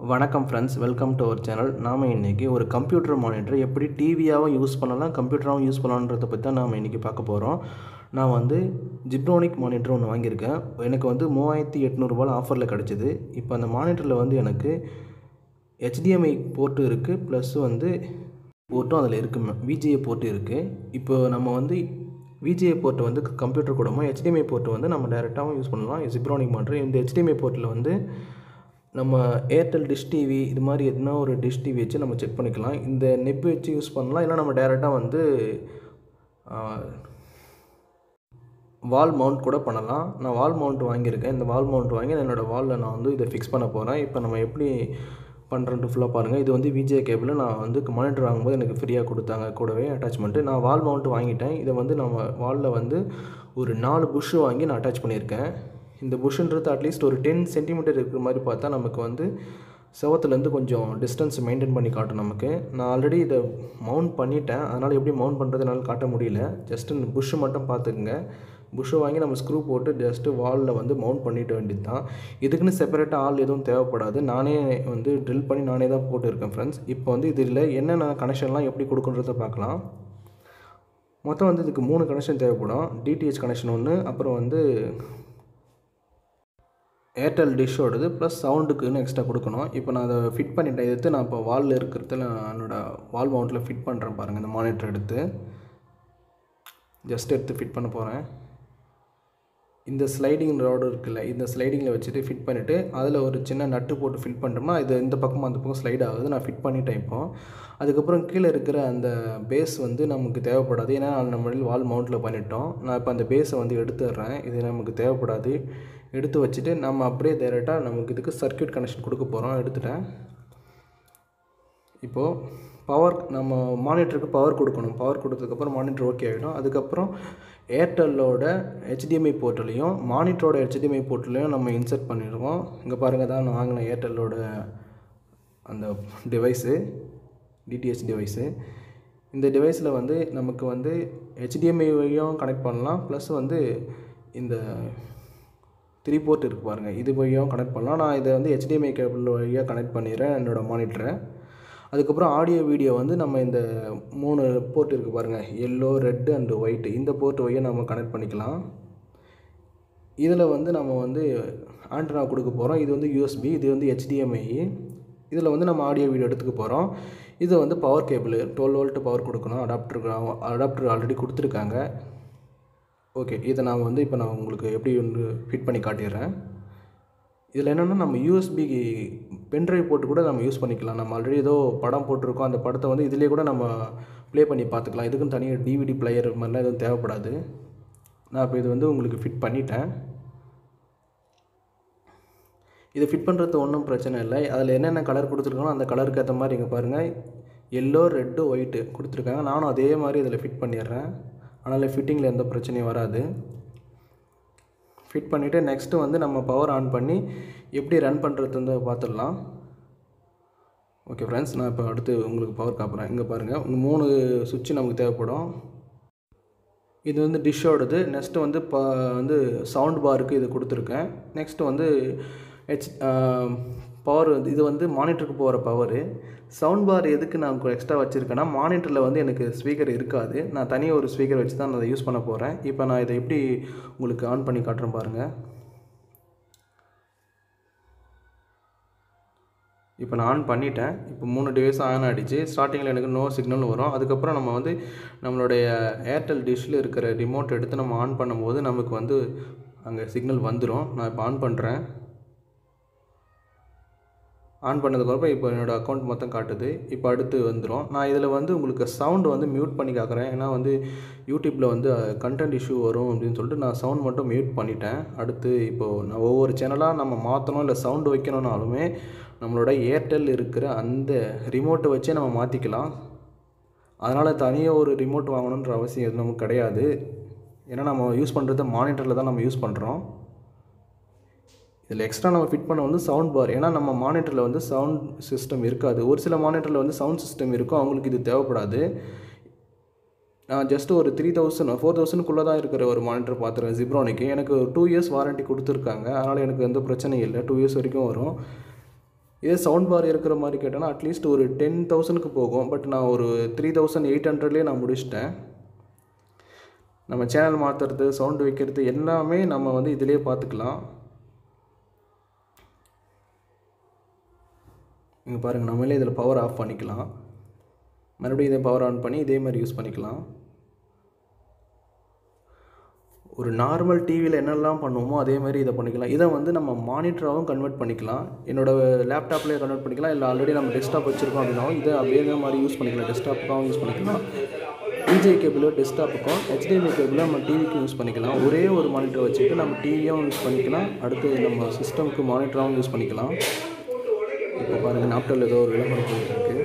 வணக்கம் friends welcome to our channel நாம் இன்றைக்கி ஒரு கம்ப்யூட்டர் மானிட்டர் எப்படி டிவியாகவும் யூஸ் பண்ணலாம் கம்ப்யூட்டராகவும் யூஸ் பண்ணலான்றதை பற்றி தான் நாம் இன்றைக்கி பார்க்க போகிறோம் நான் வந்து ஜிப்ரோனிக் மானிட்டர் ஒன்று வாங்கியிருக்கேன் எனக்கு வந்து மூவாயிரத்தி எட்நூறுபால் ஆஃபரில் கிடச்சிது இப்போ அந்த மானிட்டரில் வந்து எனக்கு ஹெச்டிஎம்ஐ போர்ட்டு இருக்குது ப்ளஸ் வந்து போர்ட்டும் அதில் இருக்குது விஜிஏ போர்ட்டு இருக்குது இப்போ நம்ம வந்து விஜிஏ போர்ட்டை வந்து கம்ப்யூட்டர் கூடமோ ஹெச்டிஎம்ஐ போர்ட்டு வந்து நம்ம டேரெக்டாகவும் யூஸ் பண்ணலாம் ஜிப்ரோனிக் மானிட்டர் இந்த ஹெச்டிஎம்ஐ போர்ட்டில் வந்து நம்ம ஏர்டெல் டிஷ் டிவி இது மாதிரி எதுனா ஒரு டிஷ் டிவி வச்சு நம்ம செக் பண்ணிக்கலாம் இந்த நெப் வச்சு யூஸ் பண்ணலாம் இல்லை நம்ம டேரெக்டாக வந்து வால் மவுண்ட் கூட பண்ணலாம் நான் வால் மவுண்ட் வாங்கியிருக்கேன் இந்த வால் மவுண்ட் வாங்கி என்னோடய வாலில் நான் வந்து இதை ஃபிக்ஸ் பண்ண போகிறேன் இப்போ நம்ம எப்படி பண்ணுறன்ட்டு ஃபுல்லாக பாருங்கள் இது வந்து விஜே கேபிள் நான் வந்து மானிட்டர் வாங்கும்போது எனக்கு ஃப்ரீயாக கொடுத்தாங்க கூடவே அட்டாச்மெண்ட்டு நான் வால் மவுண்ட் வாங்கிட்டேன் இதை வந்து நம்ம வாலில் வந்து ஒரு நாலு புஷ்ஷு வாங்கி நான் அட்டாச் பண்ணியிருக்கேன் இந்த புஷ்ன்றது அட்லீஸ்ட் ஒரு டென் சென்டிமீட்டர் இருக்கிற மாதிரி பார்த்தா நமக்கு வந்து செவத்துலேருந்து கொஞ்சம் டிஸ்டன்ஸ் மெயின்டைன் பண்ணி காட்டும் நமக்கு நான் ஆல்ரெடி இதை மவுண்ட் பண்ணிட்டேன் அதனால் எப்படி மவுண்ட் பண்ணுறது என்னால் காட்ட முடியல ஜஸ்ட் இந்த புஷ்ஷு மட்டும் பார்த்துக்குங்க புஷ்ஷை வாங்கி நம்ம ஸ்க்ரூ போட்டு ஜஸ்ட்டு வாலில் வந்து மவுண்ட் பண்ணிட்டு வேண்டியது தான் இதுக்குன்னு செப்பரேட்டாக ஆள் எதுவும் தேவைப்படாது நானே வந்து ட்ரில் பண்ணி நானே தான் போட்டுருக்கேன் ஃப்ரெண்ட்ஸ் இப்போ வந்து இதில் என்னென்ன கனெக்ஷன்லாம் எப்படி கொடுக்குன்றதை பார்க்கலாம் மொத்தம் வந்து இதுக்கு மூணு கனெக்ஷன் தேவைப்படும் டிடிஹெச் கனெக்ஷன் ஒன்று அப்புறம் வந்து ஏர்டெல் டிஷ்ஷோடது ப்ளஸ் சவுண்டுக்குன்னு எக்ஸ்ட்ரா கொடுக்கணும் இப்போ நான் அதை ஃபிட் பண்ணிட்டேன் எடுத்து நான் இப்போ வாலில் இருக்கிறதுல என்னோடய வால் மவுண்ட்டில் ஃபிட் பண்ணுறேன் பாருங்கள் இந்த மானிட்டர் எடுத்து ஜஸ்ட் எடுத்து ஃபிட் பண்ண போகிறேன் இந்த ஸ்லைடிங் ரோடு இருக்குல்ல இந்த ஸ்லைடிங்கில் வச்சுட்டு ஃபிட் பண்ணிவிட்டு அதில் ஒரு சின்ன நட்டு போட்டு ஃபிட் பண்ணிட்டோம்னா இது இந்த பக்கமும் அந்த பக்கம் ஸ்லைட் ஆகுது நான் ஃபிட் பண்ணிட்டேன் இப்போ அதுக்கப்புறம் கீழே இருக்கிற அந்த பேஸ் வந்து நமக்கு தேவைப்படாது ஏன்னா நம்ம வால் மவுண்ட்டில் பண்ணிட்டோம் நான் இப்போ அந்த பேஸை வந்து எடுத்துடுறேன் இது நமக்கு தேவைப்படாது எடுத்து வச்சுட்டு நம்ம அப்படியே டைரெக்டாக நமக்கு இதுக்கு சர்க்கியூட் கனெக்ஷன் கொடுக்க போகிறோம் எடுத்துட்டேன் இப்போது பவர் நம்ம மானிட்டருக்கு பவர் கொடுக்கணும் பவர் கொடுத்ததுக்கப்புறம் மானிட்டர் ஓகே ஆகிடும் அதுக்கப்புறம் ஏர்டெல்லோட ஹெச்டிஎம்ஐ போர்ட்லேயும் மானிட்டரோட ஹெச்டிஎம்ஐ போர்ட்லேயும் நம்ம இன்சர்ட் பண்ணிடுவோம் இங்கே பாருங்கள் தான் நான் வாங்கின ஏர்டெல்லோட அந்த டிவைஸு டிடிஹெச் டிவைஸு இந்த டிவைஸில் வந்து நமக்கு வந்து ஹெச்டிஎம்ஐ வழியும் கனெக்ட் பண்ணலாம் ப்ளஸ் வந்து இந்த த்ரீ போர்ட் இருக்குது பாருங்கள் இது வழியாகவும் கனெக்ட் பண்ணலாம் நான் இதை வந்து ஹெச்டிஎம்ஐ கேபிள் வழியாக கனெக்ட் பண்ணிடுறேன் என்னோடய மானிட்டரை அதுக்கப்புறம் ஆடியோ வீடியோ வந்து நம்ம இந்த மூணு போர்ட் இருக்குது பாருங்கள் எல்லோ ரெட்டு அண்டு ஒயிட்டு இந்த போர்ட் வழியாக நம்ம கனெக்ட் பண்ணிக்கலாம் இதில் வந்து நம்ம வந்து ஆண்டனா கொடுக்க போகிறோம் இது வந்து யூஎஸ்பி இது வந்து ஹெச்டிஎம்ஐ இதில் வந்து நம்ம ஆடியோ வீடியோ எடுத்துக்க போகிறோம் இது வந்து power cable twelve volt power கொடுக்கணும் அடாப்டருக்கு அடாப்டர் ஆல்ரெடி கொடுத்துருக்காங்க ஓகே இதை நான் வந்து இப்போ நான் உங்களுக்கு எப்படி வந்து ஃபிட் பண்ணி காட்டிடுறேன் இதில் என்னென்னா நம்ம யூஎஸ்பி பென்ட்ரைவ் போட்டு கூட நம்ம யூஸ் பண்ணிக்கலாம் நம்ம ஆல்ரெடி ஏதோ படம் போட்டிருக்கோம் அந்த படத்தை வந்து இதிலே கூட நம்ம ப்ளே பண்ணி பார்த்துக்கலாம் இதுக்குன்னு தனியாக டிவிடி பிளேயர் மாதிரிலாம் எதுவும் தேவைப்படாது நான் இப்போ இது வந்து உங்களுக்கு ஃபிட் பண்ணிட்டேன் இதை ஃபிட் பண்ணுறது ஒன்றும் பிரச்சனை இல்லை அதில் என்னென்ன கலர் கொடுத்துருக்காங்களோ அந்த கலருக்கு ஏற்ற மாதிரி இங்கே பாருங்கள் எல்லோ ரெட்டு ஒயிட்டு கொடுத்துருக்காங்க நானும் அதே மாதிரி இதில் ஃபிட் பண்ணிடுறேன் அதனால் ஃபிட்டிங்கில் எந்த பிரச்சனையும் வராது ஃபிட் பண்ணிவிட்டு நெக்ஸ்ட்டு வந்து நம்ம பவர் ஆன் பண்ணி எப்படி ரன் பண்ணுறது வந்து பார்த்துடலாம் ஓகே ஃப்ரெண்ட்ஸ் நான் இப்போ அடுத்து உங்களுக்கு பவர் காப்புறேன் இங்கே பாருங்கள் மூணு சுவிட்சு நமக்கு தேவைப்படும் இது வந்து டிஷ்ஷோடது நெக்ஸ்ட்டு வந்து ப வந்து சவுண்ட் பாருக்கு இது கொடுத்துருக்கேன் நெக்ஸ்ட்டு வந்து ஹெச் பவர் இது வந்து மானிட்டருக்கு போகிற பவரு சவுண்ட் பார் எதுக்கு நான் எக்ஸ்ட்ரா வச்சுருக்கேன்னா மானிட்டரில் வந்து எனக்கு ஸ்பீக்கர் இருக்காது நான் தனியாக ஒரு ஸ்பீக்கர் வச்சு தான் நான் அதை யூஸ் பண்ண போகிறேன் இப்போ நான் இதை எப்படி உங்களுக்கு ஆன் பண்ணி காட்டுறேன் பாருங்கள் இப்போ நான் ஆன் பண்ணிட்டேன் இப்போ மூணு டிவைஸ் ஆன் ஆகிடுச்சு ஸ்டார்டிங்கில் எனக்கு நோ சிக்னல் வரும் அதுக்கப்புறம் நம்ம வந்து நம்மளுடைய ஏர்டெல் டிஷ்ஷில் இருக்கிற ரிமோட் எடுத்து நம்ம ஆன் பண்ணும்போது நமக்கு வந்து அங்கே சிக்னல் வந்துடும் நான் இப்போ ஆன் பண்ணுறேன் ஆன் பண்ணதுக்கப்புறம் இப்போ என்னோடய அக்கௌண்ட் மொத்தம் காட்டுது இப்போ அடுத்து வந்துடும் நான் இதில் வந்து உங்களுக்கு சவுண்டு வந்து மியூட் பண்ணி காக்குறேன் ஏன்னா வந்து யூடியூப்பில் வந்து கண்டென்ட் இஷ்யூ வரும் அப்படின்னு சொல்லிட்டு நான் சவுண்ட் மட்டும் மியூட் பண்ணிட்டேன் அடுத்து இப்போது நான் ஒவ்வொரு சேனலாக நம்ம மாற்றணும் இல்லை சவுண்டு வைக்கணுன்னாலுமே நம்மளோட ஏர்டெல் இருக்கிற அந்த ரிமோட்டை வச்சே நம்ம மாற்றிக்கலாம் அதனால் தனியாக ஒரு ரிமோட் வாங்கணுன்ற அவசியம் எதுவும் நமக்கு கிடையாது ஏன்னா நம்ம யூஸ் பண்ணுறது மானிட்டரில் தான் நம்ம யூஸ் பண்ணுறோம் இதில் எக்ஸ்ட்ரா நம்ம ஃபிட் பண்ண வந்து சவுண்ட் பார் ஏன்னா நம்ம மானிட்டரில் வந்து சவுண்ட் சிஸ்டம் இருக்காது ஒரு சில மானிட்டரில் வந்து சவுண்ட் சிஸ்டம் இருக்கும் அவங்களுக்கு இது தேவைப்படாது நான் ஜஸ்ட் ஒரு த்ரீ தௌசண்ட் ஃபோர் தௌசண்ட்குள்ளே தான் இருக்கிற ஒரு மானிட்டர் பார்த்துருக்கேன் ஜிப்ரானிக்கு எனக்கு ஒரு டூ இயர்ஸ் வாரண்ட்டி கொடுத்துருக்காங்க அதனால் எனக்கு எந்த பிரச்சனையும் இல்லை டூ இயர்ஸ் வரைக்கும் வரும் இதே சவுண்ட் பார் இருக்கிற மாதிரி கேட்டேன்னா அட்லீஸ்ட் ஒரு டென் தௌசண்ட்க்கு போகும் பட் நான் ஒரு த்ரீ தௌசண்ட் எயிட் ஹண்ட்ரட்லேயே நான் முடிச்சிட்டேன் நம்ம சேனல் மாற்றுறது சவுண்டு வைக்கிறது எல்லாமே நம்ம வந்து இதிலே பார்த்துக்கலாம் இங்கே பாருங்கள் நம்மளே இதில் பவர் ஆஃப் பண்ணிக்கலாம் மறுபடியும் இதை பவர் ஆன் பண்ணி இதே மாதிரி யூஸ் பண்ணிக்கலாம் ஒரு நார்மல் டிவியில் என்னெல்லாம் பண்ணுவோமோ அதே மாதிரி இதை பண்ணிக்கலாம் இதை வந்து நம்ம மானிட்டராகவும் கன்வெர்ட் பண்ணிக்கலாம் என்னோடய லேப்டாப்லேயே கன்வெர்ட் பண்ணிக்கலாம் இல்லை ஆல்ரெடி நம்ம டெஸ்க்டாப் வச்சுருக்கோம் அப்படின்னாலும் இதை அப்படியே மாதிரி யூஸ் பண்ணிக்கலாம் டெஸ்க்டாப்புக்காகவும் யூஸ் பண்ணிக்கலாம் டிஜே கேபிளோ டெஸ்க்டாப்புக்கும் ஹெச்டிஎம்ஐ கேபிளோ நம்ம டிவிக்கும் யூஸ் பண்ணிக்கலாம் ஒரே ஒரு மானிட்டர் வச்சுட்டு நம்ம டிவியாகவும் யூஸ் பண்ணிக்கலாம் அடுத்து நம்ம சிஸ்டம்க்கு மானிட்டராகவும் யூஸ் பண்ணிக்கலாம் இப்போ பாருங்கள் நாப்டல் ஏதோ ஒரு விளம்பரம் போயிட்டு இருக்கு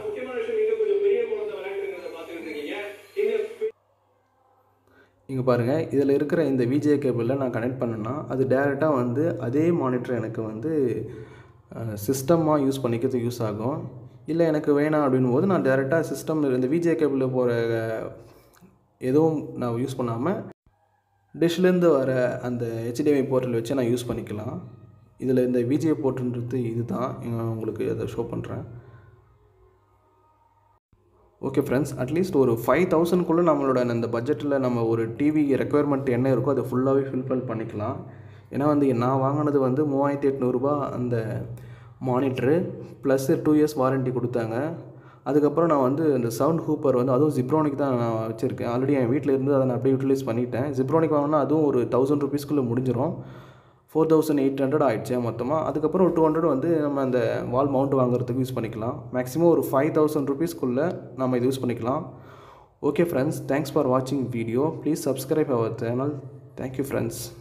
இங்கே பாருங்கள் இதில் இருக்கிற இந்த விஜே கேபிளில் நான் கனெக்ட் பண்ணேன்னா அது டேரெக்டாக வந்து அதே மானிட்டர் எனக்கு வந்து சிஸ்டமாக யூஸ் பண்ணிக்கிறதுக்கு யூஸ் ஆகும் இல்லை எனக்கு வேணாம் அப்படின் போது நான் டேரெக்டாக சிஸ்டம் இந்த விஜே கேபிளில் போகிற எதுவும் நான் யூஸ் பண்ணாமல் டிஷ்லேருந்து வர அந்த ஹெச்டிஎம்ஐ போர்ட்டல் வச்சு நான் யூஸ் பண்ணிக்கலாம் இதில் இந்த விஜே போர்ட்டுன்றது இது தான் உங்களுக்கு அதை ஷோ பண்ணுறேன் ஓகே ஃப்ரெண்ட்ஸ் அட்லீஸ்ட் ஒரு ஃபைவ் தௌசண்ட்குள்ளே நம்மளோட அந்த பட்ஜெட்டில் நம்ம ஒரு டிவி ரெக்குயர்மெண்ட் என்ன இருக்கோ அதை ஃபுல்லாகவே ஃபில்ஃபில் பண்ணிக்கலாம் ஏன்னா வந்து நான் வாங்கினது வந்து மூவாயிரத்தி எட்நூறுபா அந்த monitor plus two years warranty கொடுத்தாங்க அதுக்கப்புறம் நான் வந்து இந்த சவுண்ட் ஹூப்பர் வந்து அதுவும் ஜிப்ரானிக் தான் நான் வச்சுருக்கேன் ஆல்ரெடி என் வீட்டில் இருந்து அதை நான் அப்படியே யூட்டிலைஸ் பண்ணிட்டேன் ஜிப்ரானிக் வாங்கினா அதுவும் ஒரு தௌசண்ட் ருபீஸ்க்குள்ளே முடிஞ்சிடும் ஃபோர் தௌசண்ட் எயிட் ஹண்ட்ரட் ஆயிடுச்சு மொத்தமாக அதுக்கப்புறம் ஒரு டூ ஹண்ட்ரட் வந்து நம்ம அந்த வால் மவுண்ட் வாங்குறதுக்கு யூஸ் பண்ணிக்கலாம் மேக்ஸிமம் ஒரு ஃபைவ் தௌசண்ட் ருபீஸ்க்குள்ளே நம்ம இது யூஸ் பண்ணிக்கலாம் ஓகே ஃப்ரெண்ட்ஸ் தேங்க்ஸ் ஃபார் வாட்சிங் video please subscribe our channel thank you friends